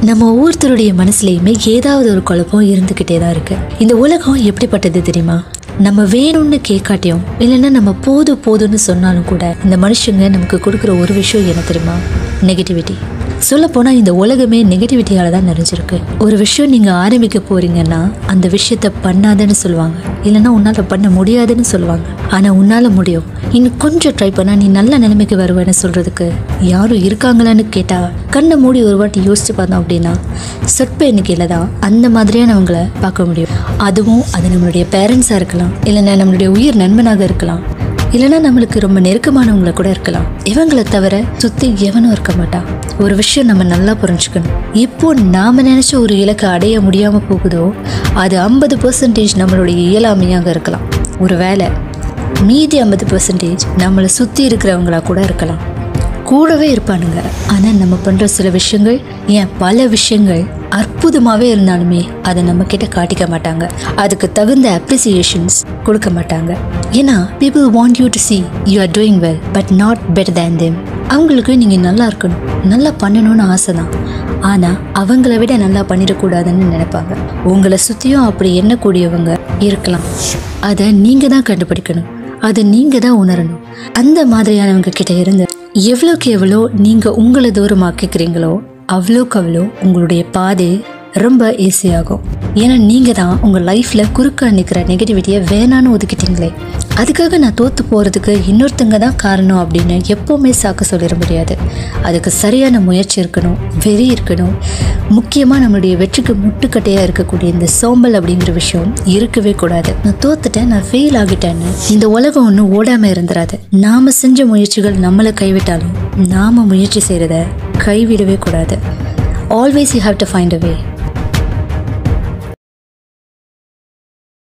நம்ம ஒவ்வொருத்தருடைய மனசுலயுமே ஏதாவது ஒரு குழப்பம் இருந்துக்கிட்டே தான் இருக்கு இந்த உலகம் எப்படிப்பட்டது தெரியுமா நம்ம வேணும்னு கேட்காட்டியும் இல்லைன்னா நம்ம போது போதும்னு சொன்னாலும் கூட இந்த மனுஷங்க நமக்கு கொடுக்குற ஒரு விஷயம் என்ன தெரியுமா நெகட்டிவிட்டி சொல்லப்போனால் இந்த உலகமே நெகட்டிவிட்டியால தான் நிறைஞ்சிருக்கு ஒரு விஷயம் நீங்கள் ஆரம்பிக்க போறீங்கன்னா அந்த விஷயத்த பண்ணாதன்னு சொல்லுவாங்க இல்லைன்னா உன்னால் பண்ண முடியாதுன்னு சொல்லுவாங்க ஆனால் உன்னால் முடியும் இன்னும் கொஞ்சம் ட்ரை பண்ணால் நீ நல்ல நிலைமைக்கு வருவேன்னு சொல்கிறதுக்கு யாரும் இருக்காங்களான்னு கேட்டால் கண்ணை மூடி ஒரு வாட்டி யோசிச்சு பார்த்தோம் அப்படின்னா சொற்ப எண்ணிக்கையில் தான் அந்த மாதிரியானவங்களை பார்க்க முடியும் அதுவும் அது நம்மளுடைய பேரண்ட்ஸாக இருக்கலாம் இல்லைன்னா நம்மளுடைய உயிர் நண்பனாக இருக்கலாம் இல்லைன்னா நம்மளுக்கு ரொம்ப நெருக்கமானவங்கள கூட இருக்கலாம் இவங்களை தவிர சுற்றி எவனும் இருக்க மாட்டான் ஒரு விஷயம் நம்ம நல்லா புரிஞ்சுக்கணும் இப்போ நாம நினைச்ச ஒரு இலக்கை அடைய முடியாம போகுதோ அது ஐம்பது பர்சன்டேஜ் நம்மளுடைய இயலாமையாக இருக்கலாம் ஒரு வேலை மீதி ஐம்பது பர்சன்டேஜ் நம்மளை சுற்றி இருக்கிறவங்களா கூட இருக்கலாம் கூடவே இருப்பானுங்க ஆனால் நம்ம பண்ணுற சில விஷயங்கள் ஏன் பல விஷயங்கள் அற்புதமாகவே இருந்தாலுமே அதை நம்ம கிட்ட காட்டிக்க மாட்டாங்க அதுக்கு தகுந்த அப்ரிசியேஷன்ஸ் கொடுக்க மாட்டாங்க ஏன்னா people want you to see you are doing well but not better than them அவங்களுக்கு நீங்கள் நல்லா இருக்கணும் நல்லா பண்ணணும்னு ஆசை தான் ஆனால் அவங்கள விட நல்லா பண்ணிடக்கூடாதுன்னு நினைப்பாங்க உங்களை சுற்றியும் அப்படி எண்ணக்கூடியவங்க இருக்கலாம் அதை நீங்கள் தான் கண்டுபிடிக்கணும் அதை நீங்கள் தான் உணரணும் அந்த மாதிரியானவங்க கிட்ட இருந்து எவ்வளோக்கு எவ்வளோ நீங்கள் உங்களை தூரமாக்கிக்கிறீங்களோ அவ்வளோக்கு அவ்வளோ உங்களுடைய பாதை ரொம்ப ஈஸியாகும் ஏன்னா நீங்கள் தான் உங்கள் லைஃப்பில் குறுக்க நிற்கிற நெகட்டிவிட்டியை வேணான்னு ஒதுக்கிட்டீங்களே அதுக்காக நான் தோற்று போகிறதுக்கு இன்னொருத்தங்க தான் காரணம் அப்படின்னு எப்போவுமே சாக்க சொல்லிட முடியாது அதுக்கு சரியான முயற்சி இருக்கணும் வெறி இருக்கணும் முக்கியமாக நம்மளுடைய வெற்றிக்கு முட்டுக்கட்டையாக இருக்கக்கூடிய இந்த சோம்பல் அப்படிங்கிற விஷயம் இருக்கவே கூடாது நான் தோத்துட்டேன் நான் ஃபெயில் ஆகிட்டேன்னு இந்த உலகம் ஒன்றும் ஓடாமல் இருந்துராது நாம் செஞ்ச முயற்சிகள் நம்மளை கைவிட்டாலும் நாம் முயற்சி செய்கிறத கைவிடவே கூடாது always you have to find a way